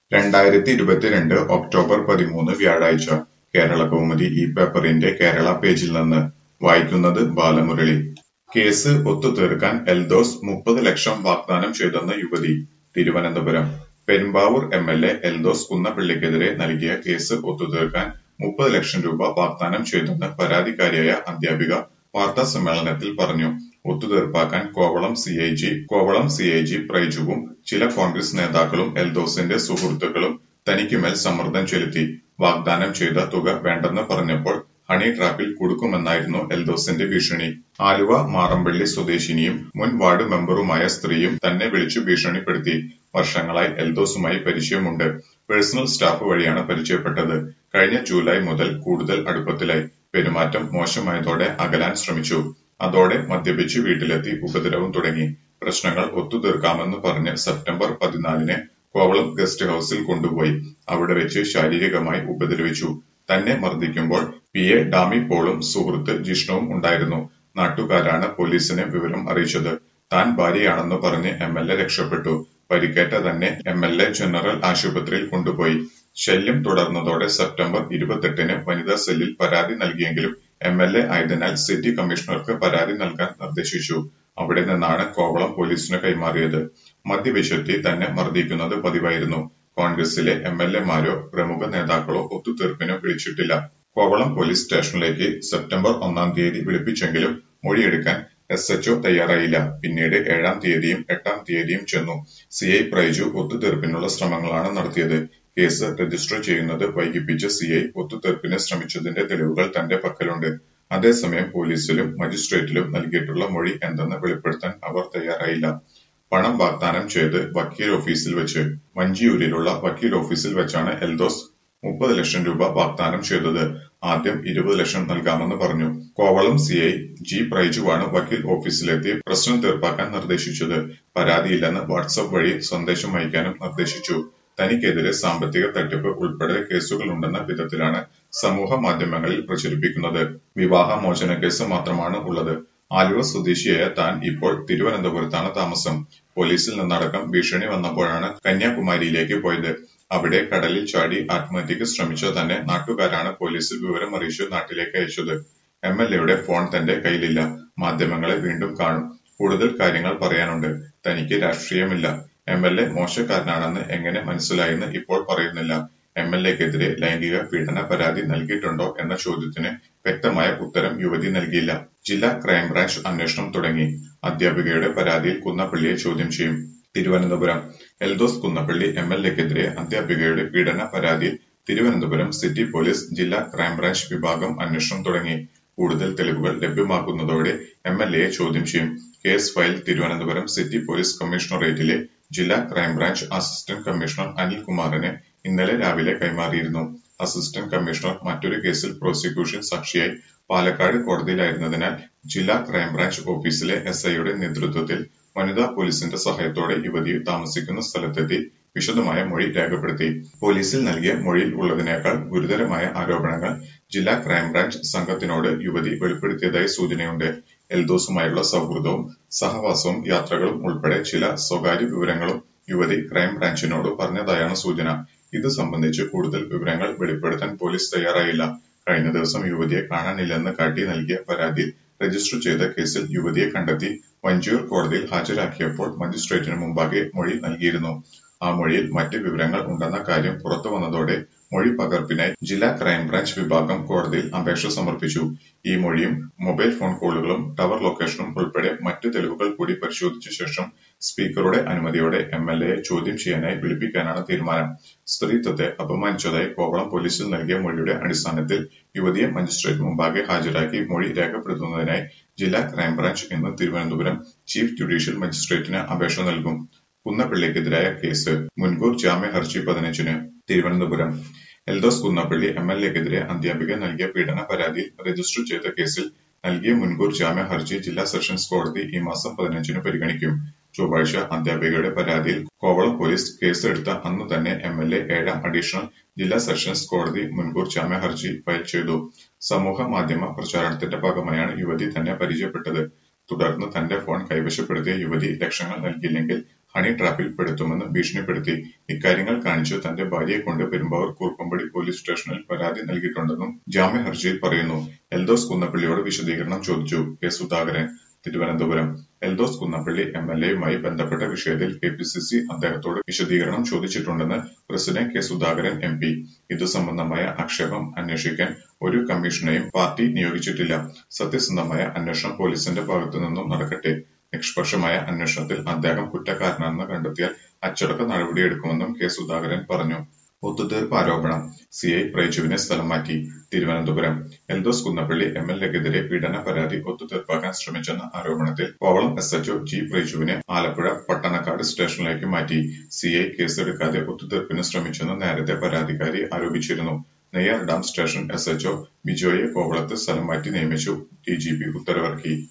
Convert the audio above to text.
രണ്ടായിരത്തി ഇരുപത്തിരണ്ട് ഒക്ടോബർ പതിമൂന്ന് വ്യാഴാഴ്ച കേരളകൗമുദി ഈ പേപ്പറിന്റെ കേരള പേജിൽ നിന്ന് വായിക്കുന്നത് ബാലമുരളി കേസ് ഒത്തുതീർക്കാൻ എൽദോസ് മുപ്പത് ലക്ഷം വാഗ്ദാനം ചെയ്തെന്ന് യുവതി Thiruvananthapuram Perumbavoor M L A Eldhose കുന്നപ്പിള്ളിക്കെതിരെ നൽകിയ കേസ് ഒത്തുതീർക്കാൻ മുപ്പത് ലക്ഷം രൂപ വാഗ്ദാനം ചെയ്തെന്ന് പരാതിക്കാരിയായ അധ്യാപിക വാർത്താ സമ്മേളനത്തിൽ പറഞ്ഞു ഒത്തുതീർപ്പാക്കാൻ Kovalam C I G Kovalam C I G പ്രൈജുവും ചില കോൺഗ്രസ് നേതാക്കളും എൽദോസിന്റെ സുഹൃത്തുക്കളും തനിക്കുമേൽ സമ്മർദ്ദം ചെലുത്തി വാഗ്ദാനം ചെയ്ത തുക വേണ്ടെന്ന് പറഞ്ഞപ്പോൾ ഹണി ട്രാപ്പിൽ കുടുക്കുമെന്നായിരുന്നു എൽദോസിന്റെ ഭീഷണി ആലുവ മാറമ്പള്ളി സ്വദേശിനിയും മുൻ വാർഡ് മെമ്പറുമായ സ്ത്രീയും തന്നെ വിളിച്ചു ഭീഷണിപ്പെടുത്തി വർഷങ്ങളായി എൽദോസുമായി പരിചയമുണ്ട് പേഴ്സണൽ സ്റ്റാഫ് വഴിയാണ് പരിചയപ്പെട്ടത് കഴിഞ്ഞ ജൂലൈ മുതൽ കൂടുതൽ അടുപ്പത്തിലായി പെരുമാറ്റം മോശമായതോടെ അകലാൻ ശ്രമിച്ചു അതോടെ മദ്യപിച്ച് വീട്ടിലെത്തി ഉപദ്രവം തുടങ്ങി പ്രശ്നങ്ങൾ ഒത്തുതീർക്കാമെന്ന് പറഞ്ഞ് സെപ്റ്റംബർ പതിനാലിന് കോവളം ഗസ്റ്റ് ഹൌസിൽ കൊണ്ടുപോയി അവിടെ വെച്ച് ശാരീരികമായി ഉപദ്രവിച്ചു തന്നെ മർദ്ദിക്കുമ്പോൾ പി എ ഡാമി പോളും സുഹൃത്ത് ജിഷ്ണുവും ഉണ്ടായിരുന്നു നാട്ടുകാരാണ് പോലീസിനെ വിവരം അറിയിച്ചത് താൻ ഭാര്യയാണെന്ന് പറഞ്ഞ് എം എൽ എ രക്ഷപ്പെട്ടു പരിക്കേറ്റ തന്നെ എം എൽ എ ജനറൽ ആശുപത്രിയിൽ കൊണ്ടുപോയി ശല്യം തുടർന്നതോടെ സെപ്റ്റംബർ ഇരുപത്തെട്ടിന് വനിതാ സെല്ലിൽ പരാതി നൽകിയെങ്കിലും എം എൽ എ ആയതിനാൽ സിറ്റി കമ്മീഷണർക്ക് പരാതി നൽകാൻ നിർദ്ദേശിച്ചു അവിടെ നിന്നാണ് കോവളം പോലീസിന് കൈമാറിയത് മദ്യവിശുദ്ധി തന്നെ മർദ്ദിക്കുന്നത് പതിവായിരുന്നു കോൺഗ്രസിലെ എം എൽ എമാരോ പ്രമുഖ നേതാക്കളോ ഒത്തുതീർപ്പിന് വിളിച്ചിട്ടില്ല കോവളം പോലീസ് സ്റ്റേഷനിലേക്ക് സെപ്റ്റംബർ ഒന്നാം തീയതി വിളിപ്പിച്ചെങ്കിലും മൊഴിയെടുക്കാൻ എസ് എച്ച്ഒ തയ്യാറായില്ല പിന്നീട് ഏഴാം തീയതിയും എട്ടാം തീയതിയും ചെന്നു സി ഐ പ്രൈജു ഒത്തുതീർപ്പിനുള്ള ശ്രമങ്ങളാണ് നടത്തിയത് കേസ് രജിസ്റ്റർ ചെയ്യുന്നത് വൈകിപ്പിച്ച സി ഐ ഒത്തുതീർപ്പിന് ശ്രമിച്ചതിന്റെ തെളിവുകൾ തന്റെ പക്കലുണ്ട് അതേസമയം പോലീസിലും മജിസ്ട്രേറ്റിലും നൽകിയിട്ടുള്ള മൊഴി എന്തെന്ന് വെളിപ്പെടുത്താൻ അവർ തയ്യാറായില്ല പണം വാഗ്ദാനം ചെയ്ത് വക്കീൽ ഓഫീസിൽ വെച്ച് വഞ്ചിയൂരിലുള്ള വക്കീൽ ഓഫീസിൽ വെച്ചാണ് എൽദോസ് മുപ്പത് ലക്ഷം രൂപ വാഗ്ദാനം ചെയ്തത് ആദ്യം ഇരുപത് ലക്ഷം നൽകാമെന്ന് പറഞ്ഞു കോവളം സി ഐ ജി പ്രൈജുവാണ് വക്കീൽ ഓഫീസിലെത്തി പ്രശ്നം തീർപ്പാക്കാൻ നിർദ്ദേശിച്ചത് പരാതിയില്ലെന്ന് വാട്സപ്പ് വഴി സന്ദേശം അയക്കാനും നിർദ്ദേശിച്ചു തനിക്കെതിരെ സാമ്പത്തിക തട്ടിപ്പ് ഉൾപ്പെടെ കേസുകളുണ്ടെന്ന വിധത്തിലാണ് സമൂഹ മാധ്യമങ്ങളിൽ പ്രചരിപ്പിക്കുന്നത് വിവാഹ മോചന കേസ് മാത്രമാണ് ഉള്ളത് ആലുവ സ്വദേശിയായ താൻ ഇപ്പോൾ തിരുവനന്തപുരത്താണ് താമസം പോലീസിൽ നിന്നടക്കം ഭീഷണി വന്നപ്പോഴാണ് കന്യാകുമാരിയിലേക്ക് പോയത് അവിടെ കടലിൽ ചാടി ആത്മഹത്യക്ക് ശ്രമിച്ച തന്നെ നാട്ടുകാരാണ് പോലീസിൽ വിവരം അറിയിച്ചു നാട്ടിലേക്ക് അയച്ചത് എം എൽ എയുടെ ഫോൺ തന്റെ കയ്യിലില്ല മാധ്യമങ്ങളെ വീണ്ടും കാണും കൂടുതൽ കാര്യങ്ങൾ പറയാനുണ്ട് തനിക്ക് രാഷ്ട്രീയമില്ല എം എൽ എ മോശക്കാരനാണെന്ന് എങ്ങനെ മനസ്സിലായെന്ന് ഇപ്പോൾ പറയുന്നില്ല എം എൽ എക്കെതിരെ ലൈംഗിക പീഡന പരാതി നൽകിയിട്ടുണ്ടോ എന്ന ചോദ്യത്തിന് വ്യക്തമായ ഉത്തരം യുവതി നൽകിയില്ല ജില്ലാ ക്രൈംബ്രാഞ്ച് അന്വേഷണം തുടങ്ങി അധ്യാപികയുടെ പരാതിയിൽ കുന്നപ്പള്ളിയെ ചോദ്യം ചെയ്യും തിരുവനന്തപുരം എൽദോസ് കുന്നപ്പള്ളി എം എൽ എക്കെതിരെ അധ്യാപികയുടെ പീഡന പരാതിയിൽ തിരുവനന്തപുരം സിറ്റി പോലീസ് ജില്ലാ ക്രൈംബ്രാഞ്ച് വിഭാഗം അന്വേഷണം തുടങ്ങി കൂടുതൽ തെളിവുകൾ ലഭ്യമാക്കുന്നതോടെ എം എൽ എയെ ചോദ്യം ചെയ്യും case file Thiruvananthapuram city police കമ്മീഷണറേറ്റിലെ ജില്ലാ ക്രൈംബ്രാഞ്ച് അസിസ്റ്റന്റ് കമ്മീഷണർ അനിൽകുമാറിന് ഇന്നലെ രാവിലെ കൈമാറിയിരുന്നു അസിസ്റ്റന്റ് കമ്മീഷണർ മറ്റൊരു കേസിൽ പ്രോസിക്യൂഷൻ സാക്ഷിയായി പാലക്കാട് കോടതിയിലായിരുന്നതിനാൽ ജില്ലാ ക്രൈംബ്രാഞ്ച് ഓഫീസിലെ എസ് ഐയുടെ നേതൃത്വത്തിൽ വനിതാ പോലീസിന്റെ സഹായത്തോടെ യുവതി താമസിക്കുന്ന സ്ഥലത്തെത്തി വിശദമായ മൊഴി രേഖപ്പെടുത്തി പോലീസിൽ നൽകിയ മൊഴിയിൽ ഉള്ളതിനേക്കാൾ ഗുരുതരമായ ആരോപണങ്ങൾ ജില്ലാ ക്രൈംബ്രാഞ്ച് സംഘത്തിനോട് യുവതി വെളിപ്പെടുത്തിയതായി സൂചനയുണ്ട് എൽദോസുമായുള്ള സൗഹൃദവും സഹവാസവും യാത്രകളും ഉൾപ്പെടെ ചില സ്വകാര്യ വിവരങ്ങളും യുവതി ക്രൈംബ്രാഞ്ചിനോട് പറഞ്ഞതായാണ് സൂചന ഇത് സംബന്ധിച്ച് കൂടുതൽ വിവരങ്ങൾ വെളിപ്പെടുത്താൻ പോലീസ് തയ്യാറായില്ല കഴിഞ്ഞ ദിവസം യുവതിയെ കാണാനില്ലെന്ന് കാട്ടി നൽകിയ പരാതിയിൽ രജിസ്റ്റർ ചെയ്ത കേസിൽ യുവതിയെ കണ്ടെത്തി വഞ്ചിയൂർ കോടതിയിൽ ഹാജരാക്കിയപ്പോൾ മജിസ്ട്രേറ്റിന് മുമ്പാകെ മൊഴി നൽകിയിരുന്നു ആ മൊഴിയിൽ മറ്റ് വിവരങ്ങൾ ഉണ്ടെന്ന കാര്യം പുറത്തു വന്നതോടെ മൊഴി പകർപ്പിനായി ജില്ലാ ക്രൈംബ്രാഞ്ച് വിഭാഗം കോടതിയിൽ അപേക്ഷ സമർപ്പിച്ചു ഈ മൊഴിയും മൊബൈൽ ഫോൺ കോളുകളും ടവർ ലൊക്കേഷനും ഉൾപ്പെടെ മറ്റ് തെളിവുകൾ കൂടി പരിശോധിച്ച ശേഷം സ്പീക്കറുടെ അനുമതിയോടെ എം എൽ എയെ ചോദ്യം ചെയ്യാനായി വിളിപ്പിക്കാനാണ് തീരുമാനം സ്ത്രീത്വത്തെ അപമാനിച്ചതായി കോവളം പോലീസിൽ നൽകിയ മൊഴിയുടെ അടിസ്ഥാനത്തിൽ യുവതിയെ മജിസ്ട്രേറ്റ് മുമ്പാകെ ഹാജരാക്കി മൊഴി രേഖപ്പെടുത്തുന്നതിനായി ജില്ലാ ക്രൈംബ്രാഞ്ച് ഇന്ന് തിരുവനന്തപുരം ചീഫ് ജുഡീഷ്യൽ മജിസ്ട്രേറ്റിന് അപേക്ഷ നൽകും കുന്നപ്പിള്ളിക്കെതിരായ കേസ് മുൻകൂർ ജാമ്യ ഹർജി പതിനഞ്ചിന് തിരുവനന്തപുരം എൽദോസ് കുന്നപ്പള്ളി എം എൽ എക്കെതിരെ അധ്യാപിക നൽകിയ പീഡന പരാതിയിൽ രജിസ്റ്റർ ചെയ്ത കേസിൽ നൽകിയ മുൻകൂർ ജാമ്യ ഹർജി ജില്ലാ സെഷൻസ് കോടതി ഈ മാസം പതിനഞ്ചിന് പരിഗണിക്കും ചൊവ്വാഴ്ച അധ്യാപികയുടെ പരാതിയിൽ കോവളം പോലീസ് കേസെടുത്ത അന്ന് തന്നെ എം എൽ എ ഏഴാം അഡീഷണൽ ജില്ലാ സെഷൻസ് കോടതി മുൻകൂർ ജാമ്യ ഹർജി ഫയൽ ചെയ്തു സമൂഹ മാധ്യമ പ്രചാരണത്തിന്റെ ഭാഗമായാണ് യുവതി തന്നെ പരിചയപ്പെട്ടത് തുടർന്ന് തന്റെ ഫോൺ കൈവശപ്പെടുത്തിയ യുവതി ലക്ഷങ്ങൾ നൽകിയില്ലെങ്കിൽ ഹണി ട്രാപ്പിൽ പെടുത്തുമെന്ന് ഭീഷണിപ്പെടുത്തി ഇക്കാര്യങ്ങൾ കാണിച്ച് തന്റെ ഭാര്യയെ കൊണ്ട് പെരുമ്പാവൂർ കുറുപ്പമ്പടി പോലീസ് സ്റ്റേഷനിൽ പരാതി നൽകിയിട്ടുണ്ടെന്നും ജാമ്യ ഹർജിയിൽ പറയുന്നു എൽദോസ് കുന്നപ്പള്ളിയോട് വിശദീകരണം ചോദിച്ചു K Sudhakaran Thiruvananthapuram Eldhose Kunnappilly M L എയുമായി ബന്ധപ്പെട്ട വിഷയത്തിൽ കെ പി സി സി അദ്ദേഹത്തോട് വിശദീകരണം ചോദിച്ചിട്ടുണ്ടെന്ന് president K Sudhakaran M P ഇതു സംബന്ധമായ ആക്ഷേപം അന്വേഷിക്കാൻ ഒരു കമ്മീഷനെയും പാർട്ടി നിയോഗിച്ചിട്ടില്ല സത്യസന്ധമായ അന്വേഷണം പോലീസിന്റെ ഭാഗത്തുനിന്നും നടക്കട്ടെ നിഷ്പക്ഷമായ അന്വേഷണത്തിൽ അദ്ദേഹം കുറ്റക്കാരനാണെന്ന് കണ്ടെത്തിയാൽ അച്ചടക്ക നടപടിയെടുക്കുമെന്നും കെ സുധാകരൻ പറഞ്ഞു ഒത്തുതീർപ്പ് ആരോപണം സി ഐ പ്രൈജുവിനെ സ്ഥലം മാറ്റി തിരുവനന്തപുരം എൽദോസ് കുന്നപ്പള്ളി എം എൽ എക്കെതിരെ പീഡന പരാതി ഒത്തുതീർപ്പാക്കാൻ ശ്രമിച്ചെന്ന ആരോപണത്തിൽ കോവളം എസ് എച്ച്ഒ ജി പ്രൈജുവിനെ ആലപ്പുഴ പട്ടണക്കാട് സ്റ്റേഷനിലേക്ക് മാറ്റി സി ഐ കേസെടുക്കാതെ ഒത്തുതീർപ്പിന് ശ്രമിച്ചെന്ന് നേരത്തെ പരാതിക്കാരി ആരോപിച്ചിരുന്നു Neyyar dam station S H O ബിജോയെ കോവളത്ത് സ്ഥലം മാറ്റി നിയമിച്ചു ഡി ജി പി ഉത്തരവിറക്കി